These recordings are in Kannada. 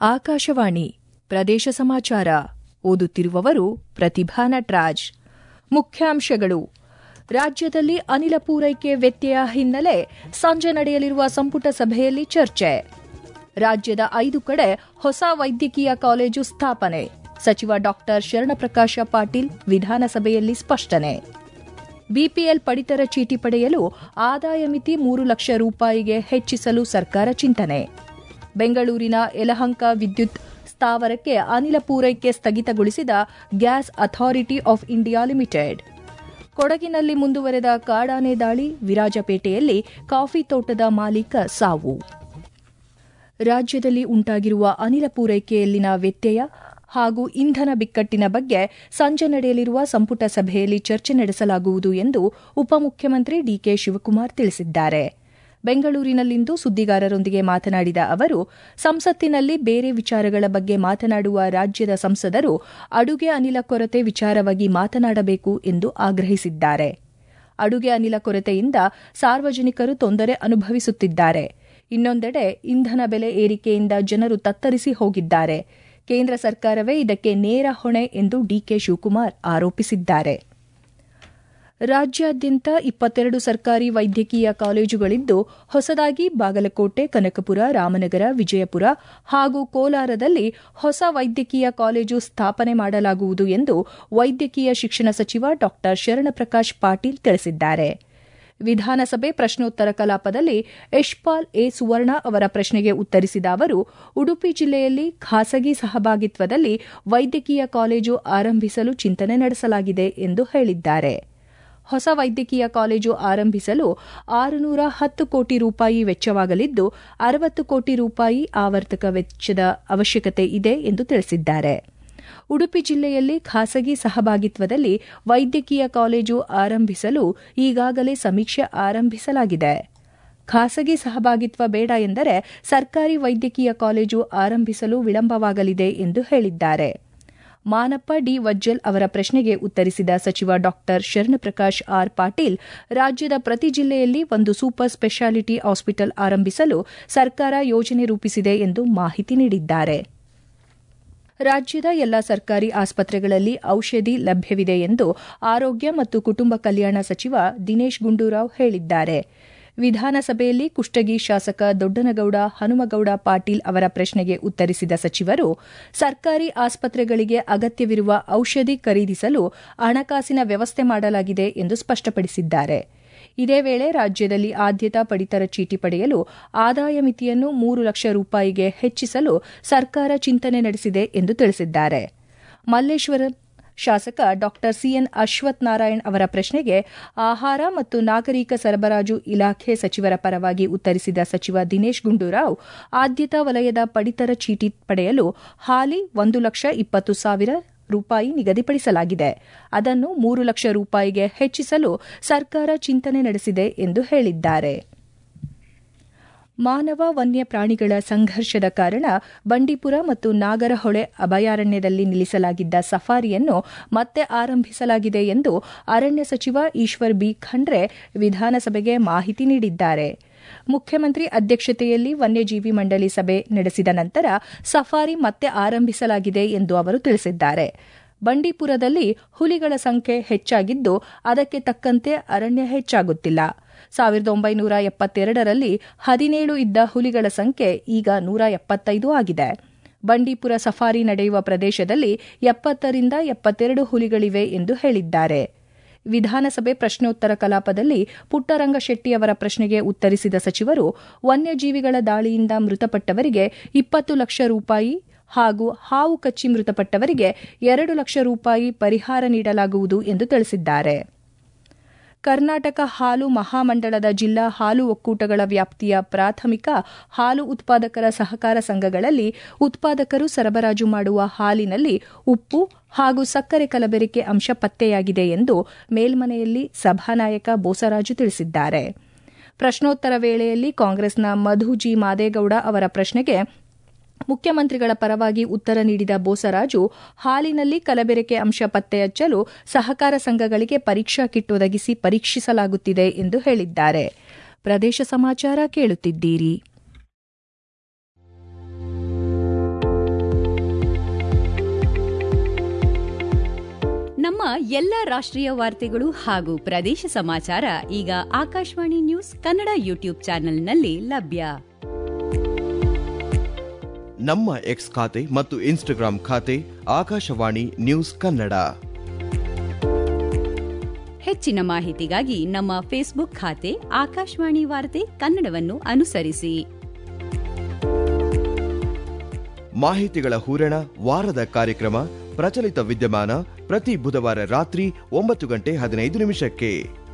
ಆಕಾಶವಾಣಿ ಪ್ರದೇಶ ಸಮಾಚಾರ ಓದುತ್ತಿರುವವರು ಪ್ರತಿಭಾ ನಟ್ರಾಜ್ ಮುಖ್ಯಾಂಶಗಳು ರಾಜ್ಯದಲ್ಲಿ ಅನಿಲ ಪೂರೈಕೆ ವ್ಯತ್ಯಯ ಹಿನ್ನೆಲೆ ಸಂಜೆ ನಡೆಯಲಿರುವ ಸಂಪುಟ ಸಭೆಯಲ್ಲಿ ಚರ್ಚೆ ರಾಜ್ಯದ ಐದು ಕಡೆ ಹೊಸ ವೈದ್ಯಕೀಯ ಕಾಲೇಜು ಸ್ಥಾಪನೆ ಸಚಿವ ಡಾ ಶರಣಪ್ರಕಾಶ ಪಾಟೀಲ್ ವಿಧಾನಸಭೆಯಲ್ಲಿ ಸ್ಪಷ್ಟನೆ ಬಿಪಿಎಲ್ ಪಡಿತರ ಚೀಟಿ ಪಡೆಯಲು ಆದಾಯ ಮಿತಿ ಮೂರು ಲಕ್ಷ ರೂಪಾಯಿಗೆ ಹೆಚ್ಚಿಸಲು ಸರ್ಕಾರ ಚಿಂತನೆ ಬೆಂಗಳೂರಿನ ಯಲಹಂಕ ವಿದ್ಯುತ್ ಸ್ಥಾವರಕ್ಕೆ ಅನಿಲ ಪೂರೈಕೆ ಸ್ಥಗಿತಗೊಳಿಸಿದ gas authority of India limited ಕೊಡಗಿನಲ್ಲಿ ಮುಂದುವರೆದ ಕಾಡಾನೆ ದಾಳಿ ವಿರಾಜಪೇಟೆಯಲ್ಲಿ ಕಾಫಿ ತೋಟದ ಮಾಲೀಕ ಸಾವು ರಾಜ್ಯದಲ್ಲಿ ಉಂಟಾಗಿರುವ ಅನಿಲ ಪೂರೈಕೆಯಲ್ಲಿನ ವ್ಯತ್ಯಯ ಹಾಗೂ ಇಂಧನ ಬಿಕ್ಕಟ್ಟಿನ ಬಗ್ಗೆ ಸಂಜೆ ನಡೆಯಲಿರುವ ಸಂಪುಟ ಸಭೆಯಲ್ಲಿ ಚರ್ಚೆ ನಡೆಸಲಾಗುವುದು ಎಂದು ಉಪಮುಖ್ಯಮಂತ್ರಿ ಡಿಕೆ ಶಿವಕುಮಾರ್ ತಿಳಿಸಿದ್ದಾರೆ ಬೆಂಗಳೂರಿನಲ್ಲಿಂದು ಸುದ್ದಿಗಾರರೊಂದಿಗೆ ಮಾತನಾಡಿದ ಅವರು ಸಂಸತ್ತಿನಲ್ಲಿ ಬೇರೆ ವಿಚಾರಗಳ ಬಗ್ಗೆ ಮಾತನಾಡುವ ರಾಜ್ಯದ ಸಂಸದರು ಅಡುಗೆ ಅನಿಲ ಕೊರತೆ ವಿಚಾರವಾಗಿ ಮಾತನಾಡಬೇಕು ಎಂದು ಆಗ್ರಹಿಸಿದ್ದಾರೆ ಅಡುಗೆ ಅನಿಲ ಕೊರತೆಯಿಂದ ಸಾರ್ವಜನಿಕರು ತೊಂದರೆ ಅನುಭವಿಸುತ್ತಿದ್ದಾರೆ ಇನ್ನೊಂದೆಡೆ ಇಂಧನ ಬೆಲೆ ಏರಿಕೆಯಿಂದ ಜನರು ತತ್ತರಿಸಿ ಹೋಗಿದ್ದಾರೆ ಕೇಂದ್ರ ಸರ್ಕಾರವೇ ಇದಕ್ಕೆ ನೇರ ಹೊಣೆ ಎಂದು ಡಿಕೆ ಶಿವಕುಮಾರ್ ಆರೋಪಿಸಿದ್ದಾರೆ ರಾಜ್ಯಾದ್ಯಂತ ಇಪ್ಪತ್ತೆರಡು ಸರ್ಕಾರಿ ವೈದ್ಯಕೀಯ ಕಾಲೇಜುಗಳಿದ್ದು ಹೊಸದಾಗಿ ಬಾಗಲಕೋಟೆ ಕನಕಪುರ ರಾಮನಗರ ವಿಜಯಪುರ ಹಾಗೂ ಕೋಲಾರದಲ್ಲಿ ಹೊಸ ವೈದ್ಯಕೀಯ ಕಾಲೇಜು ಸ್ಥಾಪನೆ ಮಾಡಲಾಗುವುದು ಎಂದು ವೈದ್ಯಕೀಯ ಶಿಕ್ಷಣ ಸಚಿವ ಡಾ ಶರಣಪ್ರಕಾಶ್ ಪಾಟೀಲ್ ತಿಳಿಸಿದ್ದಾರೆ ವಿಧಾನಸಭೆ ಪ್ರಶ್ನೋತ್ತರ ಕಲಾಪದಲ್ಲಿ ಯಶ್ಪಾಲ್ ಎ ಸುವರ್ಣ ಅವರ ಪ್ರಶ್ನೆಗೆ ಉತ್ತರಿಸಿದ ಅವರು ಉಡುಪಿ ಜಿಲ್ಲೆಯಲ್ಲಿ ಖಾಸಗಿ ಸಹಭಾಗಿತ್ವದಲ್ಲಿ ವೈದ್ಯಕೀಯ ಕಾಲೇಜು ಆರಂಭಿಸಲು ಚಿಂತನೆ ನಡೆಸಲಾಗಿದೆ ಎಂದು ಹೇಳಿದ್ದಾರೆ ಹೊಸ ವೈದ್ಯಕೀಯ ಕಾಲೇಜು ಆರಂಭಿಸಲು ಆರುನೂರ ಹತ್ತು ಕೋಟಿ ರೂಪಾಯಿ ವೆಚ್ಚವಾಗಲಿದ್ದು ಅರವತ್ತು ಕೋಟಿ ರೂಪಾಯಿ ಆವರ್ತಕ ವೆಚ್ಚದ ಅವಶ್ಯಕತೆ ಇದೆ ಎಂದು ತಿಳಿಸಿದ್ದಾರೆ ಉಡುಪಿ ಜಿಲ್ಲೆಯಲ್ಲಿ ಖಾಸಗಿ ಸಹಭಾಗಿತ್ವದಲ್ಲಿ ವೈದ್ಯಕೀಯ ಕಾಲೇಜು ಆರಂಭಿಸಲು ಈಗಾಗಲೇ ಸಮೀಕ್ಷೆ ಆರಂಭಿಸಲಾಗಿದೆ ಖಾಸಗಿ ಸಹಭಾಗಿತ್ವ ಬೇಡ ಎಂದರೆ ಸರ್ಕಾರಿ ವೈದ್ಯಕೀಯ ಕಾಲೇಜು ಆರಂಭಿಸಲು ವಿಳಂಬವಾಗಲಿದೆ ಎಂದು ಹೇಳಿದ್ದಾರೆ ಮಾನಪ್ಪ ಡಿ ವಜ್ಜಲ್ ಅವರ ಪ್ರಶ್ನೆಗೆ ಉತ್ತರಿಸಿದ ಸಚಿವ ಡಾ ಶರಣಪ್ರಕಾಶ್ ಆರ್ ಪಾಟೀಲ್ ರಾಜ್ಯದ ಪ್ರತಿ ಜಿಲ್ಲೆಯಲ್ಲಿ ಒಂದು ಸೂಪರ್ ಸ್ಪೆಷಾಲಿಟಿ ಹಾಸ್ಪಿಟಲ್ ಆರಂಭಿಸಲು ಸರ್ಕಾರ ಯೋಜನೆ ರೂಪಿಸಿದೆ ಎಂದು ಮಾಹಿತಿ ನೀಡಿದ್ದಾರೆ ರಾಜ್ಯದ ಎಲ್ಲ ಸರ್ಕಾರಿ ಆಸ್ಪತ್ರೆಗಳಲ್ಲಿ ಔಷಧಿ ಲಭ್ಯವಿದೆ ಎಂದು ಆರೋಗ್ಯ ಮತ್ತು ಕುಟುಂಬ ಕಲ್ಯಾಣ ಸಚಿವ ದಿನೇಶ್ ಗುಂಡೂರಾವ್ ಹೇಳಿದ್ದಾರೆ ವಿಧಾನಸಭೆಯಲ್ಲಿ ಕುಷ್ಟಗಿ ಶಾಸಕ ದೊಡ್ಡನಗೌಡ ಹನುಮಗೌಡ ಪಾಟೀಲ್ ಅವರ ಪ್ರಶ್ನೆಗೆ ಉತ್ತರಿಸಿದ ಸಚಿವರು ಸರ್ಕಾರಿ ಆಸ್ಪತ್ರೆಗಳಿಗೆ ಅಗತ್ಯವಿರುವ ಔಷಧಿ ಖರೀದಿಸಲು ಹಣಕಾಸಿನ ವ್ಯವಸ್ಥೆ ಮಾಡಲಾಗಿದೆ ಎಂದು ಸ್ಪಷ್ಟಪಡಿಸಿದ್ದಾರೆ ಇದೇ ವೇಳೆ ರಾಜ್ಯದಲ್ಲಿ ಆದ್ಯತಾ ಪಡಿತರ ಚೀಟಿ ಪಡೆಯಲು ಆದಾಯ ಮಿತಿಯನ್ನು ಮೂರು ಲಕ್ಷ ರೂಪಾಯಿಗೆ ಹೆಚ್ಚಿಸಲು ಸರ್ಕಾರ ಚಿಂತನೆ ನಡೆಸಿದೆ ಎಂದು ತಿಳಿಸಿದ್ದಾರೆ ಮಲ್ಲೇಶ್ವರಂ ಶಾಸಕ ಡಾ ಸಿಎನ್ ಅಶ್ವಥ್ ನಾರಾಯಣ್ ಅವರ ಪ್ರಶ್ನೆಗೆ ಆಹಾರ ಮತ್ತು ನಾಗರಿಕ ಸರಬರಾಜು ಇಲಾಖೆ ಸಚಿವರ ಪರವಾಗಿ ಉತ್ತರಿಸಿದ ಸಚಿವ ದಿನೇಶ್ ಗುಂಡೂರಾವ್ ಆದ್ಯತಾ ವಲಯದ ಪಡಿತರ ಚೀಟಿ ಪಡೆಯಲು ಹಾಲಿ ಒಂದು ಲಕ್ಷ ಇಪ್ಪತ್ತು ಸಾವಿರ ರೂಪಾಯಿ ನಿಗದಿಪಡಿಸಲಾಗಿದೆ ಅದನ್ನು ಮೂರು ಲಕ್ಷ ರೂಪಾಯಿಗೆ ಹೆಚ್ಚಿಸಲು ಸರ್ಕಾರ ಚಿಂತನೆ ನಡೆಸಿದೆ ಎಂದು ಹೇಳಿದ್ದಾರೆ ಮಾನವ ವನ್ಯ ಪ್ರಾಣಿಗಳ ಸಂಘರ್ಷದ ಕಾರಣ ಬಂಡೀಪುರ ಮತ್ತು ನಾಗರಹೊಳೆ ಅಭಯಾರಣ್ಯದಲ್ಲಿ ನಿಲ್ಲಿಸಲಾಗಿದ್ದ ಸಫಾರಿಯನ್ನು ಮತ್ತೆ ಆರಂಭಿಸಲಾಗಿದೆ ಎಂದು ಅರಣ್ಯ ಸಚಿವ ಈಶ್ವರ್ ಬಿ ಖಂಡ್ರೆ ವಿಧಾನಸಭೆಗೆ ಮಾಹಿತಿ ನೀಡಿದ್ದಾರೆ ಮುಖ್ಯಮಂತ್ರಿ ಅಧ್ಯಕ್ಷತೆಯಲ್ಲಿ ವನ್ಯಜೀವಿ ಮಂಡಳಿ ಸಭೆ ನಡೆಸಿದ ನಂತರ ಸಫಾರಿ ಮತ್ತೆ ಆರಂಭಿಸಲಾಗಿದೆ ಎಂದು ಅವರು ತಿಳಿಸಿದ್ದಾರೆ ಬಂಡೀಪುರದಲ್ಲಿ ಹುಲಿಗಳ ಸಂಖ್ಯೆ ಹೆಚ್ಚಾಗಿದ್ದು ಅದಕ್ಕೆ ತಕ್ಕಂತೆ ಅರಣ್ಯ ಹೆಚ್ಚಾಗುತ್ತಿಲ್ಲ ಸಾವಿರದ ಒಂಬೈನೂರ ಎಪ್ಪತ್ತೆರಡರಲ್ಲಿ ಹದಿನೇಳು ಇದ್ದ ಹುಲಿಗಳ ಸಂಖ್ಯೆ ಈಗ ನೂರ ಎಪ್ಪತ್ತೈದು ಆಗಿದೆ ಬಂಡೀಪುರ ಸಫಾರಿ ನಡೆಯುವ ಪ್ರದೇಶದಲ್ಲಿ ಎಪ್ಪತ್ತರಿಂದ ಎಪ್ಪತ್ತೆರಡು ಹುಲಿಗಳಿವೆ ಎಂದು ಹೇಳಿದ್ದಾರೆ ವಿಧಾನಸಭೆ ಪ್ರಶ್ನೋತ್ತರ ಕಲಾಪದಲ್ಲಿ ಪುಟ್ಟರಂಗಶೆಟ್ಟಿ ಅವರ ಪ್ರಶ್ನೆಗೆ ಉತ್ತರಿಸಿದ ಸಚಿವರು ವನ್ಯಜೀವಿಗಳ ದಾಳಿಯಿಂದ ಮೃತಪಟ್ಟವರಿಗೆ ಇಪ್ಪತ್ತು ಲಕ್ಷ ರೂಪಾಯಿ ಹಾಗೂ ಹಾವು ಕಚ್ಚಿ ಮೃತಪಟ್ಟವರಿಗೆ ಎರಡು ಲಕ್ಷ ರೂಪಾಯಿ ಪರಿಹಾರ ನೀಡಲಾಗುವುದು ಎಂದು ತಿಳಿಸಿದ್ದಾರೆ ಕರ್ನಾಟಕ ಹಾಲು ಮಹಾಮಂಡಳದ ಜಿಲ್ಲಾ ಹಾಲು ಒಕ್ಕೂಟಗಳ ವ್ಯಾಪ್ತಿಯ ಪ್ರಾಥಮಿಕ ಹಾಲು ಉತ್ಪಾದಕರ ಸಹಕಾರ ಸಂಘಗಳಲ್ಲಿ ಉತ್ಪಾದಕರು ಸರಬರಾಜು ಮಾಡುವ ಹಾಲಿನಲ್ಲಿ ಉಪ್ಪು ಹಾಗೂ ಸಕ್ಕರೆ ಕಲಬೆರಕೆ ಅಂಶ ಪತ್ತೆಯಾಗಿದೆ ಎಂದು ಮೇಲ್ಮನೆಯಲ್ಲಿ ಸಭಾನಾಯಕ ಬೋಸರಾಜು ತಿಳಿಸಿದ್ದಾರೆ ಪ್ರಶ್ನೋತ್ತರ ವೇಳೆಯಲ್ಲಿ ಕಾಂಗ್ರೆಸ್ನ ಮಧು ಜಿ ಮಾದೇಗೌಡ ಅವರ ಪ್ರಶ್ನೆಗೆ ಮುಖ್ಯಮಂತ್ರಿಗಳ ಪರವಾಗಿ ಉತ್ತರ ನೀಡಿದ ಬೋಸರಾಜು ಹಾಲಿನಲ್ಲಿ ಕಲಬೆರಕೆ ಅಂಶ ಪತ್ತೆ ಹಚ್ಚಲು ಸಹಕಾರ ಸಂಘಗಳಿಗೆ ಪರೀಕ್ಷಾ ಕಿಟ್ ಒದಗಿಸಿ ಪರೀಕ್ಷಿಸಲಾಗುತ್ತಿದೆ ಎಂದು ಹೇಳಿದ್ದಾರೆ ಪ್ರದೇಶ ಸಮಾಚಾರ ಕೇಳುತ್ತಿದ್ದೀರಿ ನಮ್ಮ ಎಲ್ಲ ರಾಷ್ಟ್ರೀಯ ವಾರ್ತೆಗಳು ಹಾಗೂ ಪ್ರದೇಶ ಸಮಾಚಾರ ಈಗ ಆಕಾಶವಾಣಿ ನ್ಯೂಸ್ ಕನ್ನಡ ಯೂಟ್ಯೂಬ್ ಚಾನೆಲ್ನಲ್ಲಿ ಲಭ್ಯ ನಮ್ಮ ಎಕ್ಸ್ ಖಾತೆ ಮತ್ತು ಇನ್ಸ್ಟಾಗ್ರಾಂ ಖಾತೆ ಆಕಾಶವಾಣಿ ನ್ಯೂಸ್ ಕನ್ನಡ ಹೆಚ್ಚಿನ ಮಾಹಿತಿಗಾಗಿ ನಮ್ಮ ಫೇಸ್ಬುಕ್ ಖಾತೆ ಆಕಾಶವಾಣಿ ವಾರ್ತೆ ಕನ್ನಡವನ್ನು ಅನುಸರಿಸಿ ಮಾಹಿತಿಗಳ ಹೂರಣ ವಾರದ ಕಾರ್ಯಕ್ರಮ ಪ್ರಚಲಿತ ವಿದ್ಯಮಾನ ಪ್ರತಿ ಬುಧವಾರ ರಾತ್ರಿ ಒಂಬತ್ತು ಗಂಟೆ ಹದಿನೈದು ನಿಮಿಷಕ್ಕೆ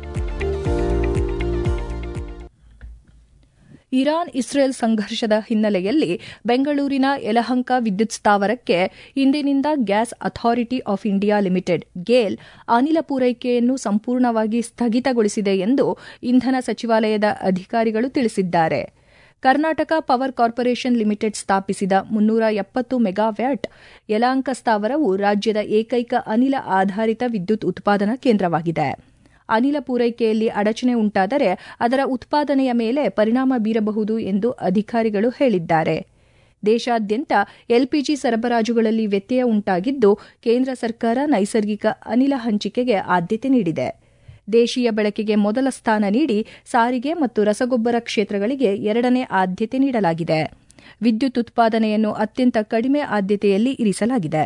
ಇರಾನ್ ಇಸ್ರೇಲ್ ಸಂಘರ್ಷದ ಹಿನ್ನೆಲೆಯಲ್ಲಿ ಬೆಂಗಳೂರಿನ ಯಲಹಂಕ ವಿದ್ಯುತ್ ಸ್ಥಾವರಕ್ಕೆ ಇಂದಿನಿಂದ gas authority of India limited GAIL ಅನಿಲ ಪೂರೈಕೆಯನ್ನು ಸಂಪೂರ್ಣವಾಗಿ ಸ್ಥಗಿತಗೊಳಿಸಿದೆ ಎಂದು ಇಂಧನ ಸಚಿವಾಲಯದ ಅಧಿಕಾರಿಗಳು ತಿಳಿಸಿದ್ದಾರೆ ಕರ್ನಾಟಕ ಪವರ್ ಕಾರ್ಪೊರೇಷನ್ ಲಿಮಿಟೆಡ್ ಸ್ಥಾಪಿಸಿದ ಮುನ್ನೂರ ಎಪ್ಪತ್ತು ಮೆಗಾವ್ಯಾಟ್ ಯಲಹಂಕ ಸ್ಥಾವರವು ರಾಜ್ಯದ ಏಕೈಕ ಅನಿಲ ಆಧಾರಿತ ವಿದ್ಯುತ್ ಉತ್ಪಾದನಾ ಕೇಂದ್ರವಾಗಿದೆ ಅನಿಲ ಪೂರೈಕೆಯಲ್ಲಿ ಅಡಚಣೆ ಉಂಟಾದರೆ ಅದರ ಉತ್ಪಾದನೆಯ ಮೇಲೆ ಪರಿಣಾಮ ಬೀರಬಹುದು ಎಂದು ಅಧಿಕಾರಿಗಳು ಹೇಳಿದ್ದಾರೆ ದೇಶಾದ್ಯಂತ ಎಲ್ಪಿಜಿ ಸರಬರಾಜುಗಳಲ್ಲಿ ವ್ಯತ್ಯಯ ಉಂಟಾಗಿದ್ದು ಕೇಂದ್ರ ಸರ್ಕಾರ ನೈಸರ್ಗಿಕ ಅನಿಲ ಹಂಚಿಕೆಗೆ ಆದ್ಯತೆ ನೀಡಿದೆ ದೇಶೀಯ ಬಳಕೆಗೆ ಮೊದಲ ಸ್ಥಾನ ನೀಡಿ ಸಾರಿಗೆ ಮತ್ತು ರಸಗೊಬ್ಬರ ಕ್ಷೇತ್ರಗಳಿಗೆ ಎರಡನೇ ಆದ್ಯತೆ ನೀಡಲಾಗಿದೆ ವಿದ್ಯುತ್ ಉತ್ಪಾದನೆಯನ್ನು ಅತ್ಯಂತ ಕಡಿಮೆ ಆದ್ಯತೆಯಲ್ಲಿ ಇರಿಸಲಾಗಿದೆ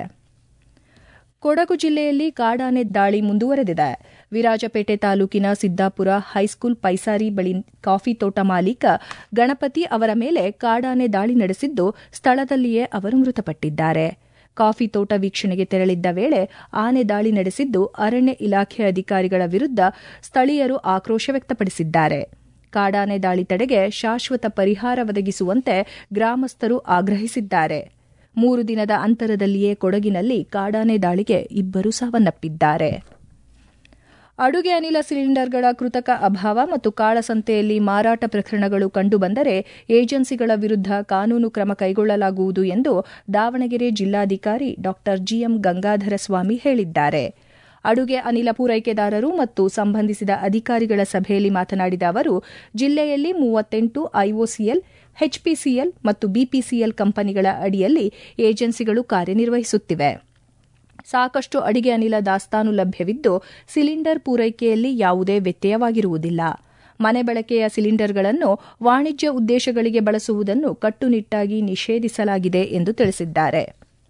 ಕೊಡಗು ಜಿಲ್ಲೆಯಲ್ಲಿ ಕಾಡಾನೆ ದಾಳಿ ಮುಂದುವರೆದಿದೆ ವಿರಾಜಪೇಟೆ ತಾಲೂಕಿನ ಸಿದ್ದಾಪುರ ಹೈಸ್ಕೂಲ್ ಪೈಸಾರಿ ಬಳಿ ಕಾಫಿ ತೋಟ ಮಾಲೀಕ ಗಣಪತಿ ಅವರ ಮೇಲೆ ಕಾಡಾನೆ ದಾಳಿ ನಡೆಸಿದ್ದು ಸ್ಥಳದಲ್ಲಿಯೇ ಅವರು ಮೃತಪಟ್ಟಿದ್ದಾರೆ ಕಾಫಿ ತೋಟ ವೀಕ್ಷಣೆಗೆ ತೆರಳಿದ್ದ ವೇಳೆ ಆನೆ ದಾಳಿ ನಡೆಸಿದ್ದು ಅರಣ್ಯ ಇಲಾಖೆ ಅಧಿಕಾರಿಗಳ ವಿರುದ್ಧ ಸ್ಥಳೀಯರು ಆಕ್ರೋಶ ವ್ಯಕ್ತಪಡಿಸಿದ್ದಾರೆ ಕಾಡಾನೆ ದಾಳಿ ತಡೆಗೆ ಶಾಶ್ವತ ಪರಿಹಾರ ಒದಗಿಸುವಂತೆ ಗ್ರಾಮಸ್ಥರು ಆಗ್ರಹಿಸಿದ್ದಾರೆ ಮೂರು ದಿನದ ಅಂತರದಲ್ಲಿಯೇ ಕೊಡಗಿನಲ್ಲಿ ಕಾಡಾನೆ ದಾಳಿಗೆ ಇಬ್ಬರು ಸಾವನ್ನಪ್ಪಿದ್ದಾರೆ ಅಡುಗೆ ಅನಿಲ ಸಿಲಿಂಡರ್ಗಳ ಕೃತಕ ಅಭಾವ ಮತ್ತು ಕಾಳಸಂತೆಯಲ್ಲಿ ಮಾರಾಟ ಪ್ರಕರಣಗಳು ಕಂಡುಬಂದರೆ ಏಜೆನ್ಸಿಗಳ ವಿರುದ್ಧ ಕಾನೂನು ಕ್ರಮ ಕೈಗೊಳ್ಳಲಾಗುವುದು ಎಂದು ದಾವಣಗೆರೆ ಜಿಲ್ಲಾಧಿಕಾರಿ ಡಾ ಜಿಎಂ ಗಂಗಾಧರ ಸ್ವಾಮಿ ಹೇಳಿದ್ದಾರೆ ಅಡುಗೆ ಅನಿಲ ಪೂರೈಕೆದಾರರು ಮತ್ತು ಸಂಬಂಧಿಸಿದ ಅಧಿಕಾರಿಗಳ ಸಭೆಯಲ್ಲಿ ಮಾತನಾಡಿದ ಅವರು ಜಿಲ್ಲೆಯಲ್ಲಿ ಮೂವತ್ತೆಂಟು ಐಒಸಿಎಲ್ ಎಚ್ಪಿಸಿಎಲ್ ಮತ್ತು ಬಿಪಿಸಿಎಲ್ ಕಂಪನಿಗಳ ಅಡಿಯಲ್ಲಿ ಏಜೆನ್ಸಿಗಳು ಕಾರ್ಯನಿರ್ವಹಿಸುತ್ತಿವೆ ಸಾಕಷ್ಟು ಅಡಿಗೆ ಅನಿಲ ದಾಸ್ತಾನು ಲಭ್ಯವಿದ್ದು ಸಿಲಿಂಡರ್ ಪೂರೈಕೆಯಲ್ಲಿ ಯಾವುದೇ ವ್ಯತ್ಯಯವಾಗಿರುವುದಿಲ್ಲ ಮನೆ ಬಳಕೆಯ ಸಿಲಿಂಡರ್ಗಳನ್ನು ವಾಣಿಜ್ಯ ಉದ್ದೇಶಗಳಿಗೆ ಬಳಸುವುದನ್ನು ಕಟ್ಟುನಿಟ್ಟಾಗಿ ನಿಷೇಧಿಸಲಾಗಿದೆ ಎಂದು ತಿಳಿಸಿದ್ದಾರೆ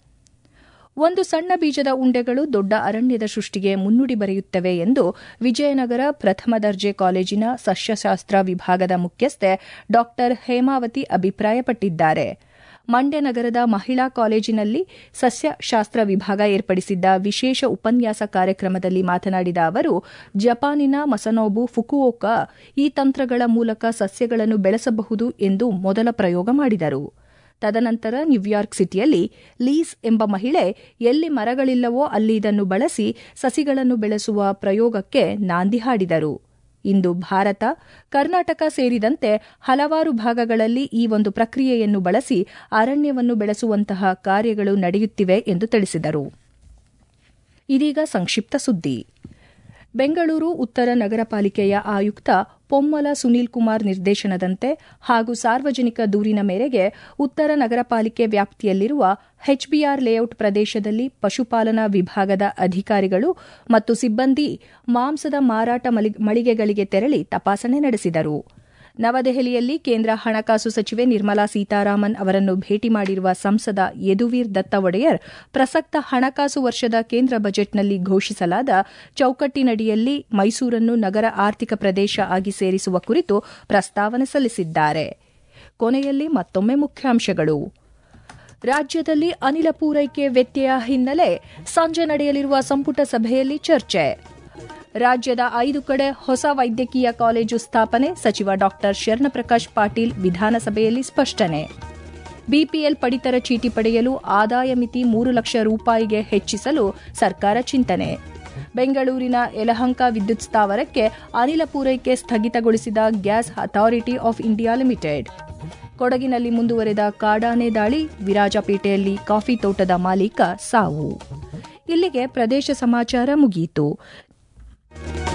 ಒಂದು ಸಣ್ಣ ಬೀಜದ ಉಂಡೆಗಳು ದೊಡ್ಡ ಅರಣ್ಯದ ಸೃಷ್ಟಿಗೆ ಮುನ್ನುಡಿ ಬರೆಯುತ್ತವೆ ಎಂದು ವಿಜಯನಗರ ಪ್ರಥಮ ದರ್ಜೆ ಕಾಲೇಜಿನ ಸಸ್ಯಶಾಸ್ತ್ರ ವಿಭಾಗದ ಮುಖ್ಯಸ್ಥೆ ಡಾ ಹೇಮಾವತಿ ಅಭಿಪ್ರಾಯಪಟ್ಟಿದ್ದಾರೆ ಮಂಡ್ಯ ನಗರದ ಮಹಿಳಾ ಕಾಲೇಜಿನಲ್ಲಿ ಸಸ್ಯಶಾಸ್ತ್ರ ವಿಭಾಗ ಏರ್ಪಡಿಸಿದ್ದ ವಿಶೇಷ ಉಪನ್ಯಾಸ ಕಾರ್ಯಕ್ರಮದಲ್ಲಿ ಮಾತನಾಡಿದ ಅವರು ಜಪಾನಿನ ಮಸನೋಬು ಫುಕುವೋಕಾ ಈ ತಂತ್ರಗಳ ಮೂಲಕ ಸಸ್ಯಗಳನ್ನು ಬೆಳೆಸಬಹುದು ಎಂದು ಮೊದಲ ಪ್ರಯೋಗ ಮಾಡಿದರು ತದನಂತರ ನ್ಯೂಯಾರ್ಕ್ ಸಿಟಿಯಲ್ಲಿ ಲೀಸ್ ಎಂಬ ಮಹಿಳೆ ಎಲ್ಲಿ ಮರಗಳಿಲ್ಲವೋ ಅಲ್ಲಿ ಇದನ್ನು ಬಳಸಿ ಸಸಿಗಳನ್ನು ಬೆಳೆಸುವ ಪ್ರಯೋಗಕ್ಕೆ ನಾಂದಿ ಹಾಡಿದರು ಇಂದು ಭಾರತ ಕರ್ನಾಟಕ ಸೇರಿದಂತೆ ಹಲವಾರು ಭಾಗಗಳಲ್ಲಿ ಈ ಒಂದು ಪ್ರಕ್ರಿಯೆಯನ್ನು ಬಳಸಿ ಅರಣ್ಯವನ್ನು ಬೆಳೆಸುವಂತಹ ಕಾರ್ಯಗಳು ನಡೆಯುತ್ತಿವೆ ಎಂದು ತಿಳಿಸಿದರು ಇದೀಗ ಸಂಕ್ಷಿಪ್ತ ಸುದ್ದಿ ಬೆಂಗಳೂರು ಉತ್ತರ ನಗರ ಪಾಲಿಕೆಯ ಆಯುಕ್ತ ಪೊಮ್ಮಲ ಸುನೀಲ್ ಕುಮಾರ್ ನಿರ್ದೇಶನದಂತೆ ಹಾಗೂ ಸಾರ್ವಜನಿಕ ದೂರಿನ ಮೇರೆಗೆ ಉತ್ತರ ನಗರ ಪಾಲಿಕೆ ವ್ಯಾಪ್ತಿಯಲ್ಲಿರುವ ಎಚ್ಬಿಆರ್ ಲೇಔಟ್ ಪ್ರದೇಶದಲ್ಲಿ ಪಶುಪಾಲನಾ ವಿಭಾಗದ ಅಧಿಕಾರಿಗಳು ಮತ್ತು ಸಿಬ್ಬಂದಿ ಮಾಂಸದ ಮಾರಾಟ ಮಳಿಗೆಗಳಿಗೆ ತೆರಳಿ ತಪಾಸಣೆ ನಡೆಸಿದರು ನವದೆಹಲಿಯಲ್ಲಿ ಕೇಂದ್ರ ಹಣಕಾಸು ಸಚಿವೆ ನಿರ್ಮಲಾ ಸೀತಾರಾಮನ್ ಅವರನ್ನು ಭೇಟಿ ಮಾಡಿರುವ ಸಂಸದ ಯದುವೀರ್ ದತ್ತ ಒಡೆಯರ್ ಪ್ರಸಕ್ತ ಹಣಕಾಸು ವರ್ಷದ ಕೇಂದ್ರ ಬಜೆಟ್ನಲ್ಲಿ ಘೋಷಿಸಲಾದ ಚೌಕಟ್ಟಿನಡಿಯಲ್ಲಿ ಮೈಸೂರನ್ನು ನಗರ ಆರ್ಥಿಕ ಪ್ರದೇಶ ಆಗಿ ಸೇರಿಸುವ ಕುರಿತು ಪ್ರಸ್ತಾವನೆ ಸಲ್ಲಿಸಿದ್ದಾರೆ ಕೊನೆಯಲ್ಲಿ ಮತ್ತೊಮ್ಮೆ ಮುಖ್ಯಾಂಶಗಳು ರಾಜ್ಯದಲ್ಲಿ ಅನಿಲ ಪೂರೈಕೆ ವ್ಯತ್ಯಯ ಹಿನ್ನೆಲೆ ಸಂಜೆ ನಡೆಯಲಿರುವ ಸಂಪುಟ ಸಭೆಯಲ್ಲಿ ಚರ್ಚೆ ರಾಜ್ಯದ ಐದು ಕಡೆ ಹೊಸ ವೈದ್ಯಕೀಯ ಕಾಲೇಜು ಸ್ಥಾಪನೆ ಸಚಿವ ಡಾ ಶರಣಪ್ರಕಾಶ್ ಪಾಟೀಲ್ ವಿಧಾನಸಭೆಯಲ್ಲಿ ಸ್ಪಷ್ಟನೆ ಬಿಪಿಎಲ್ ಪಡಿತರ ಚೀಟಿ ಪಡೆಯಲು ಆದಾಯ ಮಿತಿ ಮೂರು ಲಕ್ಷ ರೂಪಾಯಿಗೆ ಹೆಚ್ಚಿಸಲು ಸರ್ಕಾರ ಚಿಂತನೆ ಬೆಂಗಳೂರಿನ ಯಲಹಂಕ ವಿದ್ಯುತ್ ಸ್ಥಾವರಕ್ಕೆ ಅನಿಲ ಪೂರೈಕೆ ಸ್ಥಗಿತಗೊಳಿಸಿದ gas authority of India limited ಕೊಡಗಿನಲ್ಲಿ ಮುಂದುವರೆದ ಕಾಡಾನೆ ದಾಳಿ ವಿರಾಜಪೇಟೆಯಲ್ಲಿ ಕಾಫಿ ತೋಟದ ಮಾಲೀಕ ಸಾವು ಇಲ್ಲಿಗೆ ಪ್ರದೇಶ ಸಮಾಚಾರ ಮುಗಿಯಿತು